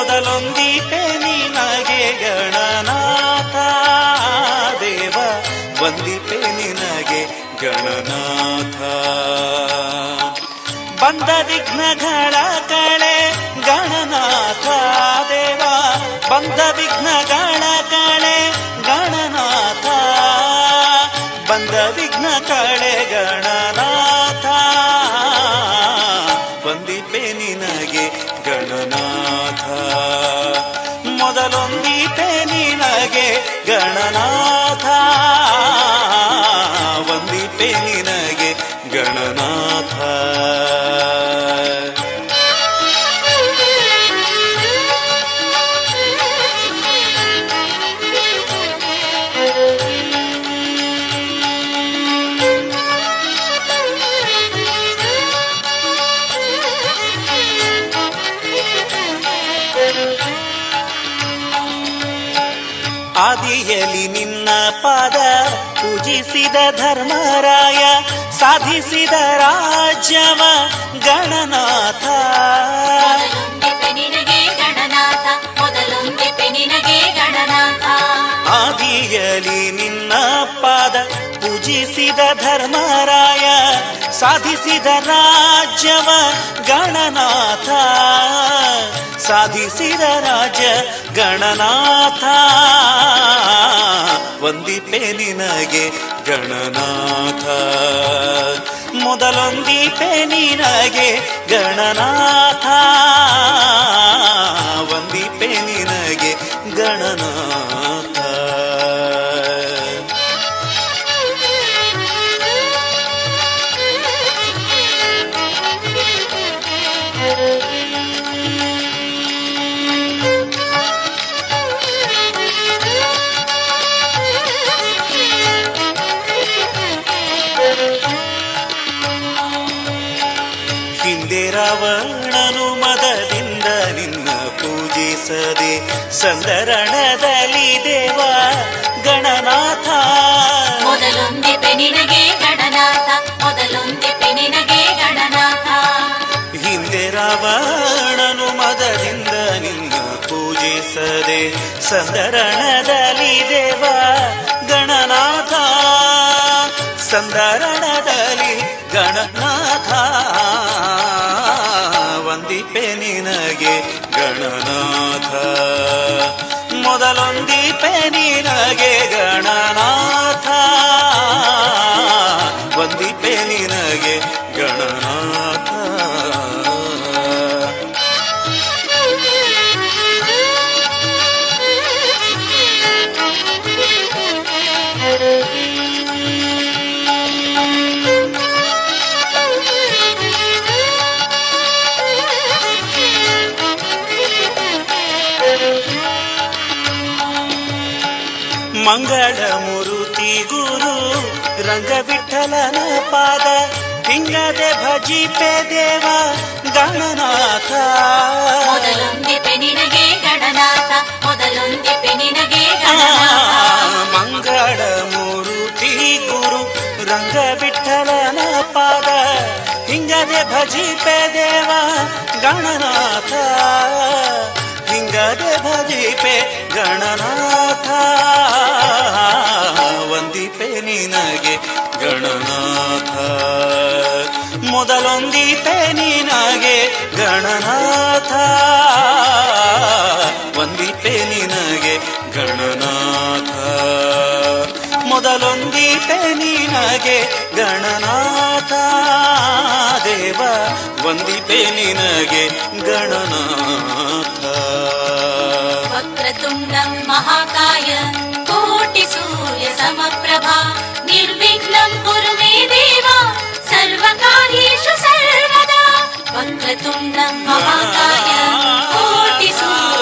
ಮೊದಲೊಂದೀಪೆ ನಿನಗೆ ಗಣನಾಥ ದೇವ ವಂದಿಪೆ ನಿನಗೆ ಗಣನಾಥ ಬಂದ ವಿಘ್ನಗಳ ಕಳೆ ಗಣನಾಥ ದೇವ ಬಂದ ವಿಘ್ನಗಳ ಕಳೆ ಗಣನಾಥ ಬಂದ ವಿಘ್ನ ಕಳೆ ಗಣನಾಥ ವಂದಿಪೆ ನಿನಗೆ ಗಣನಾಥ ಮೊದಲೊಂದೀಪೆ ನಿನಗೆ ಗಣನಾಥ ವಂದಿಪೆ ನಿನಗೆ ಗಣನಾಥ ಆದಿಯಲಿ ನಿನ್ನ ಪಾದ ಪೂಜಿಸಿದ ಧರ್ಮರಾಯ ಸಾಧಿಸಿದ ರಾಜ್ಯವ ಗಣನಾಥ ಮೊದಲೊಂದಿಪೆ ನಿನಗೆ ಗಣನಾಥ ಮೊದಲೊಂದಿಪೆ ನಿನಗೆ ಗಣನಾಥ ಆದಿಯಲಿ ನಿನ್ನ ಪಾದ ಪೂಜಿಸಿದ ಧರ್ಮರಾಯ ಸಾಧಿಸಿದ ರಾಜ್ಯವ ಗಣನಾಥ ಸಾಧಿಸಿದ ರಾಜ್ಯ ಗಣನಾಥ ವಂದಿಪೆ ನಿನಗೆ ಗಣನಾಥ ಮೊದಲೊಂದಿಪೆ ನಿನಗೆ ಗಣನಾಥ ವಂದಿಪೆ ನಿನಗೆ ಗಣನಾಥ ಹಿಂದೆ ರಾವಣನು ಮದದಿಂದ ನಿನ್ನ ಪೂಜಿಸದೆ ಸಂದರಣದಲ್ಲಿ ದೇವ ಗಣನಾಥ ಮೊದಲೊಂದಿಪೆ ನಿನಗೆ ಗಣನಾಥ ಮೊದಲೊಂದಿಪೆ ನಿನಗೆ ಗಣನಾಥ ಹಿಂದೆ ರಾವಣನು ಮದದಿಂದ ನಿನ್ನ ಪೂಜಿಸದೆ ಸಂದರಣದಲ್ಲಿ ದೇವ ಗಣನಾಥ ಸಂದರಣದಲ್ಲಿ ಗಣನಾಥ ವಂದಿಪೆ ನಿನಗೆ ಗಣನಾಥ ಮೊದಲೊಂದಿಪೆ ನಿನಗೆ ಗಣನಾಥ ವಂದಿಪೆ ನಿನಗೆ ಗಣನಾಥ ಮಂಗಳ ಮುರುತಿ ಗುರು ರಂಗವಿಠಲನ ಪಾದ ಹಿಂಗದೆ ಭಜಿಪೆ ದೇವ ಗಣನಾಥ ಮೊದಲೊಂದಿಪೆ ನಿನಗೆ ಗಣನಾಥ ಮೊದಲೊಂದಿಪೆ ನಿನಗೆ ಆ, ಗಣನಾಥ ಮಂಗಳ ಮೂರುತಿ ಗುರು ರಂಗವಿಠಲನ ಪಾದ ಹಿಂಗದೆ ಭಜಿಪೆ ದೇವ ಗಣನಾಥ ಹಿಂಗದೆ ಭಜಿಪೆ ಗಣನಾಥ ವಂದಿಪೆ ನಿನಗೆ ಗಣನಾಥ ಮೊದಲೊಂದಿಪೆ ನಿನಗೆ ಗಣನಾಥ ವಂದಿಪೆ ನಿನಗೆ ಗಣನಾಥ ಮೊದಲೊಂದಿಪೆ ನಿನಗೆ ಗಣನಾಥ ದೇವ ವಂದಿಪೆ ನಿನಗೆ ಗಣನಾಥ ವಕ್ರತುಂಡಂ ಮಹಾಕಾಯ ಕೋಟಿ ಸೂರ್ಯ ಸಮಪ್ರಭಾ ನಿರ್ವಿಘ್ನಂ ಕುರು ಮೇ ದೇವ ಸರ್ವಕಾರ್ಯೇಷು ಸರ್ವದಾ ವಕ್ರತುಂಡಂ ಮಹಾಕಾಯ ಕೋಟಿ ಸೂರ್ಯ